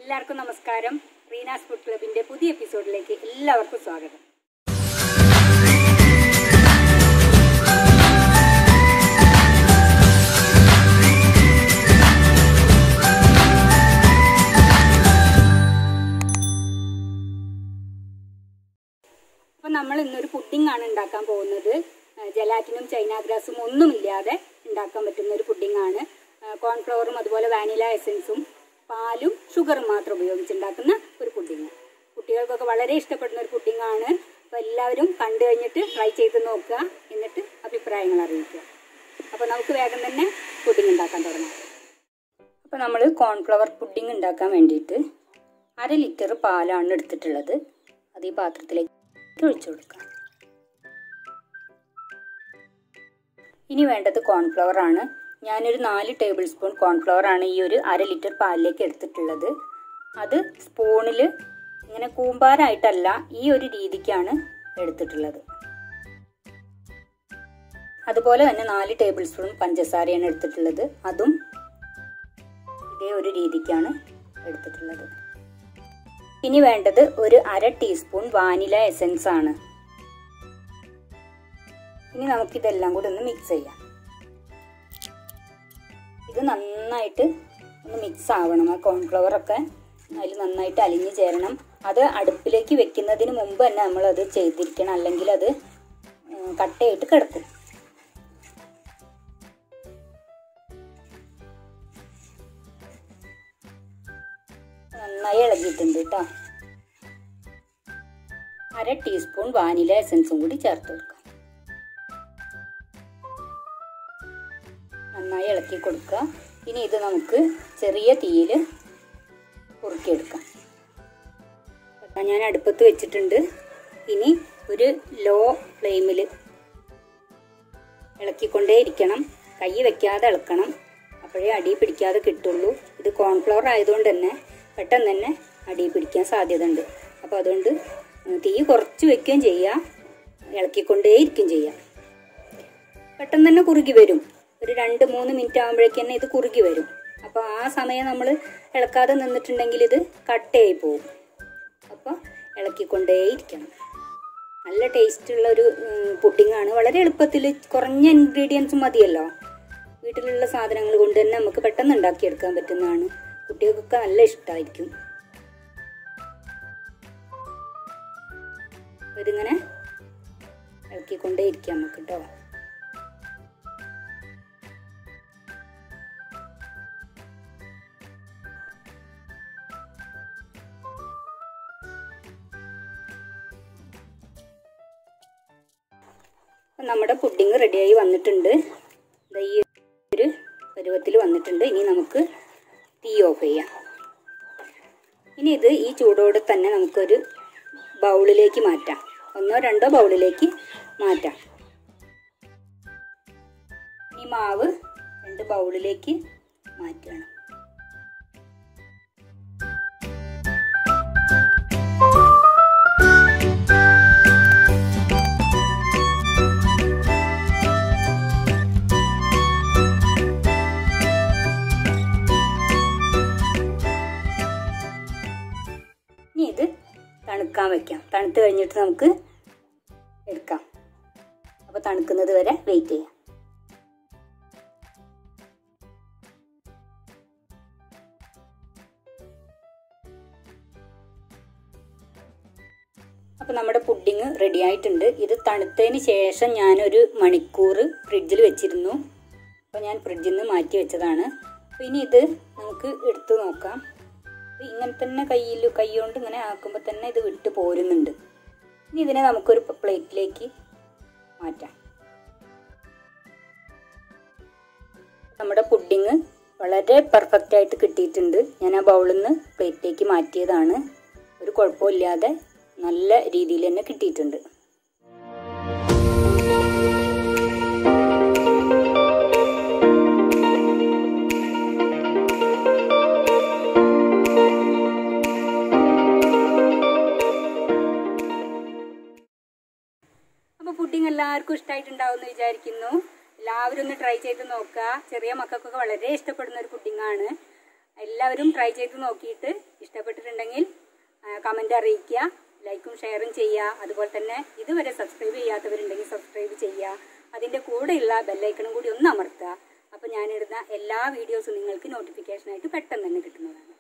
എല്ലാവർക്കും നമസ്കാരം റീനാസ് ഫുഡ് ക്ലബിന്റെ പുതിയ എപ്പിസോഡിലേക്ക് എല്ലാവർക്കും സ്വാഗതം അപ്പോൾ നമ്മൾ ഇന്നൊരു പുഡിംഗ് ആണ് ഉണ്ടാക്കാൻ പോകുന്നത് ജലാറ്റിനും ചൈന ഗ്രാസും ഒന്നുമില്ലാതെ ഉണ്ടാക്കാൻ പറ്റുന്ന ഒരു പുഡിംഗ് ആണ് കോൺഫ്ലവറും അതുപോലെ വാനില എസൻസും പാലും ഷുഗറും മാത്രം ഉപയോഗിച്ചുണ്ടാക്കുന്ന ഒരു പുഡിംഗ് കുട്ടികൾക്കൊക്കെ വളരെ ഇഷ്ടപ്പെടുന്ന ഒരു പുഡിംഗ് ആണ് അപ്പോൾ എല്ലാവരും കണ്ടു കഴിഞ്ഞിട്ട് ട്രൈ ചെയ്ത് നോക്കുക എന്നിട്ട് അഭിപ്രായങ്ങൾ അറിയിക്കുക അപ്പോൾ നമുക്ക് വേഗം തന്നെ പുഡിംഗ് ഉണ്ടാക്കാൻ തുടങ്ങാം അപ്പോൾ നമ്മൾ കോൺഫ്ലവർ പുഡിംഗ് ഉണ്ടാക്കാൻ വേണ്ടിയിട്ട് അര ലിറ്റർ പാലാണ് എടുത്തിട്ടുള്ളത് അത് ഈ പാത്രത്തിലേക്ക് ഒഴിച്ചു കൊടുക്കാം ഇനി വേണ്ടത് കോൺഫ്ലവർ ആണ് ഞാനൊരു നാല് ടേബിൾ സ്പൂൺ കോൺഫ്ലവർ ആണ് ഈ ഒരു അര ലിറ്റർ പാലിലേക്ക് എടുത്തിട്ടുള്ളത് അത് സ്പൂണിൽ ഇങ്ങനെ കൂമ്പാരായിട്ടല്ല ഈ ഒരു രീതിക്കാണ് എടുത്തിട്ടുള്ളത് അതുപോലെ തന്നെ നാല് ടേബിൾ സ്പൂൺ പഞ്ചസാരയാണ് എടുത്തിട്ടുള്ളത് അതും ഇതേ ഒരു രീതിക്കാണ് എടുത്തിട്ടുള്ളത് ഇനി വേണ്ടത് ഒരു അര ടീസ്പൂൺ വാനില എസൻസ് ആണ് ഇനി നമുക്കിതെല്ലാം കൂടി ഒന്ന് മിക്സ് ചെയ്യാം ഇത് നന്നായിട്ട് ഒന്ന് മിക്സ് ആവണം ആ കോൺഫ്ലവർ ഒക്കെ അതിൽ നന്നായിട്ട് അലിഞ്ഞു ചേരണം അത് അടുപ്പിലേക്ക് വെക്കുന്നതിന് മുമ്പ് തന്നെ നമ്മളത് ചെയ്തിരിക്കണം അല്ലെങ്കിൽ അത് കട്ടയായിട്ട് കിടക്കും നന്നായി ഇളകിയിട്ടുണ്ട് കേട്ടോ അര ടീസ്പൂൺ വാനില എസൻസും കൂടി ചേർത്ത് കൊടുക്കാം നന്നായി ഇളക്കി കൊടുക്കുക ഇനി ഇത് നമുക്ക് ചെറിയ തീയിൽ കുറുക്കിയെടുക്കാം ഞാൻ അടുപ്പത്ത് വെച്ചിട്ടുണ്ട് ഇനി ഒരു ലോ ഫ്ലെയിമിൽ ഇളക്കിക്കൊണ്ടേ ഇരിക്കണം കൈ വെക്കാതെ ഇളക്കണം അപ്പോഴേ അടി പിടിക്കാതെ കിട്ടുള്ളൂ ഇത് കോൺഫ്ലവർ ആയതുകൊണ്ട് തന്നെ പെട്ടെന്ന് തന്നെ അടി പിടിക്കാൻ സാധ്യത ഉണ്ട് അപ്പോൾ അതുകൊണ്ട് തീ കുറച്ച് വെക്കുകയും ചെയ്യാം ഇളക്കിക്കൊണ്ടേ ഇരിക്കുകയും ചെയ്യാം പെട്ടെന്ന് തന്നെ കുറുകി വരും ഒരു രണ്ട് മൂന്ന് മിനിറ്റ് ആകുമ്പോഴേക്ക് തന്നെ ഇത് കുറുകി വരും അപ്പോൾ ആ സമയം നമ്മൾ ഇളക്കാതെ നിന്നിട്ടുണ്ടെങ്കിൽ ഇത് കട്ടയായി പോകും അപ്പോൾ ഇളക്കിക്കൊണ്ടേ ഇരിക്കണം നല്ല ടേസ്റ്റുള്ള ഒരു പുഡിങ്ങാണ് വളരെ എളുപ്പത്തിൽ കുറഞ്ഞ ഇൻഗ്രീഡിയൻസ് മതിയല്ലോ വീട്ടിലുള്ള സാധനങ്ങൾ കൊണ്ട് തന്നെ നമുക്ക് പെട്ടെന്ന് ഉണ്ടാക്കിയെടുക്കാൻ പറ്റുന്നതാണ് കുട്ടികൾക്കൊക്കെ നല്ല ഇഷ്ടമായിരിക്കും ഇതിങ്ങനെ ഇളക്കിക്കൊണ്ടേ ഇരിക്കാം നമുക്ക് കേട്ടോ നമ്മുടെ പുഡിങ് റെഡിയായി വന്നിട്ടുണ്ട് ഈ ഒരു പരുവത്തിൽ വന്നിട്ടുണ്ട് ഇനി നമുക്ക് തീ ഓഫ് ചെയ്യാം ഇനി ഇത് ഈ ചൂടോടെ തന്നെ നമുക്കൊരു ബൗളിലേക്ക് മാറ്റാം ഒന്നോ രണ്ടോ ബൗളിലേക്ക് മാറ്റാം ഈ മാവ് രണ്ട് ബൗളിലേക്ക് മാറ്റണം ഇനി ഇത് തണുക്കാൻ വെക്കാം തണുത്ത് കഴിഞ്ഞിട്ട് നമുക്ക് എടുക്കാം അപ്പോൾ തണുക്കുന്നത് വരെ വെയിറ്റ് ചെയ്യാം അപ്പോൾ നമ്മുടെ പുഡിങ് റെഡി ആയിട്ടുണ്ട് ഇത് തണുത്തതിന് ശേഷം ഞാനൊരു മണിക്കൂർ ഫ്രിഡ്ജിൽ വെച്ചിരുന്നു അപ്പോൾ ഞാൻ ഫ്രിഡ്ജിൽ നിന്ന് മാറ്റി വെച്ചതാണ് അപ്പോൾ ഇനി ഇത് നമുക്ക് എടുത്തു നോക്കാം ഇങ്ങനെ തന്നെ കയ്യിൽ കൈ കൊണ്ട് ഇങ്ങനെ ആക്കുമ്പോൾ തന്നെ ഇത് വിട്ട് പോരുന്നുണ്ട് ഇനി ഇതിനെ നമുക്കൊരു പ്ലേറ്റിലേക്ക് മാറ്റാം നമ്മുടെ പുഡിങ് വളരെ പെർഫെക്റ്റ് ആയിട്ട് കിട്ടിയിട്ടുണ്ട് ഞാൻ ആ ബൗളിൽ നിന്ന് പ്ലേറ്റിലേക്ക് മാറ്റിയതാണ് ഒരു കുഴപ്പമില്ലാതെ നല്ല രീതിയിൽ തന്നെ കിട്ടിയിട്ടുണ്ട് അപ്പോൾ പുഡിംഗ് എല്ലാവർക്കും ഇഷ്ടമായിട്ടുണ്ടാവും എന്ന് വിചാരിക്കുന്നു എല്ലാവരും ഒന്ന് ട്രൈ ചെയ്ത് നോക്കുക ചെറിയ മക്കൾക്കൊക്കെ വളരെ ഇഷ്ടപ്പെടുന്ന ഒരു പുഡിംഗ് ആണ് എല്ലാവരും ട്രൈ ചെയ്ത് നോക്കിയിട്ട് ഇഷ്ടപ്പെട്ടിട്ടുണ്ടെങ്കിൽ കമൻ്റ് അറിയിക്കുക ലൈക്കും ഷെയറും ചെയ്യുക അതുപോലെ തന്നെ ഇതുവരെ സബ്സ്ക്രൈബ് ചെയ്യാത്തവരുണ്ടെങ്കിൽ സബ്സ്ക്രൈബ് ചെയ്യുക അതിൻ്റെ കൂടെയുള്ള ബെല്ലൈക്കണും കൂടി ഒന്ന് അമർത്തുക അപ്പോൾ ഞാനിടുന്ന എല്ലാ വീഡിയോസും നിങ്ങൾക്ക് നോട്ടിഫിക്കേഷനായിട്ട് പെട്ടെന്ന് തന്നെ കിട്ടുന്നതാണ്